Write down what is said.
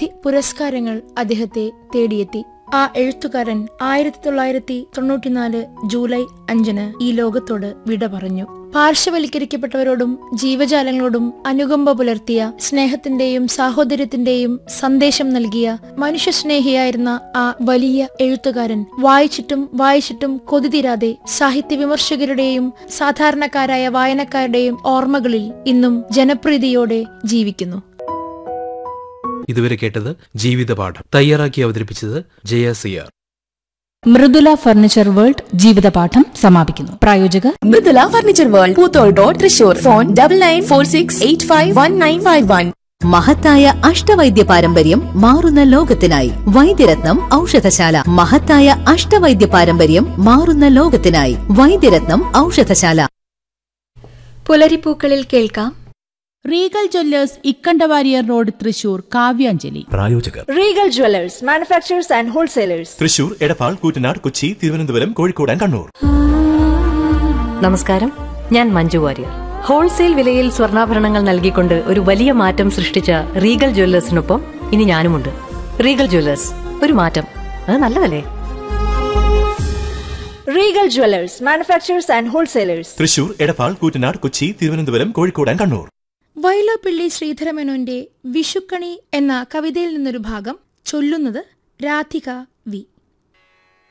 നിരവധി പുരസ്കാരങ്ങൾ അദ്ദേഹത്തെ തേടിയെത്തി ആ എഴുത്തുകാരൻ ആയിരത്തി തൊള്ളായിരത്തി തൊണ്ണൂറ്റിനാല് ജൂലൈ അഞ്ചിന് ഈ ലോകത്തോട് വിട പറഞ്ഞു പാർശ്വവൽക്കരിക്കപ്പെട്ടവരോടും ജീവജാലങ്ങളോടും അനുകമ്പ പുലർത്തിയ സ്നേഹത്തിന്റെയും സാഹോദര്യത്തിന്റെയും സന്ദേശം നൽകിയ മനുഷ്യസ്നേഹിയായിരുന്ന ആ വലിയ എഴുത്തുകാരൻ വായിച്ചിട്ടും വായിച്ചിട്ടും കൊതിതീരാതെ സാഹിത്യ വിമർശകരുടെയും സാധാരണക്കാരായ വായനക്കാരുടെയും ഓർമ്മകളിൽ ഇന്നും ജനപ്രീതിയോടെ ജീവിക്കുന്നു ഇതുവരെ കേട്ടത് ജീവിതപാഠം തയ്യാറാക്കി അവതരിപ്പിച്ചത് Jaya C R Mridula furniture world ജീവിതപാഠം സമാപിക്കുന്നു പ്രായോജകർ Mridula furniture world Poothole road Thrissur phone double nine four six eight five one nine five one മഹത്തായ അഷ്ടവൈദ്യ പാരമ്പര്യം മാറുന്ന ലോകത്തിനായി വൈദ്യരത്നം ഔഷധശാല മഹത്തായ അഷ്ടവൈദ്യ പാരമ്പര്യം മാറുന്ന ലോകത്തിനായി വൈദ്യരത്നം ഔഷധശാല പുലരിപ്പൂക്കളിൽ കേൾക്കാം Regal Jewellers Ikkandawarrier road Thrissur Kavyanjali പ്രായോജകർ Regal Jewellers manufacturers and wholesalers Thrissur Edappal Koottanad Kochi Thiruvananthapuram Kozhikode and Kannur നമസ്കാരം ഞാൻ മഞ്ജു വാര്യർ ഹോൾസെയിൽ വിലയിൽ സ്വർണ്ണാഭരണങ്ങൾ നൽകിക്കൊണ്ട് ഒരു വലിയ മാറ്റം സൃഷ്ടിച്ച റീഗൽ ജ്വല്ലേഴ്സിനൊപ്പം ഇനി ഞാനുമുണ്ട് റീഗൽ ജ്വല്ലേഴ്സ് ഒരു മാറ്റം അത് നല്ലതല്ലേ Regal Jewellers manufacturers and wholesalers Thrissur Edappal Koottanad Kochi Thiruvananthapuram Kozhikode and Kannur Vyloppilli ശ്രീധരമേനോന്റെ വിഷുക്കണി എന്ന കവിതയിൽ നിന്നൊരു ഭാഗം ചൊല്ലുന്നത് രാധിക വി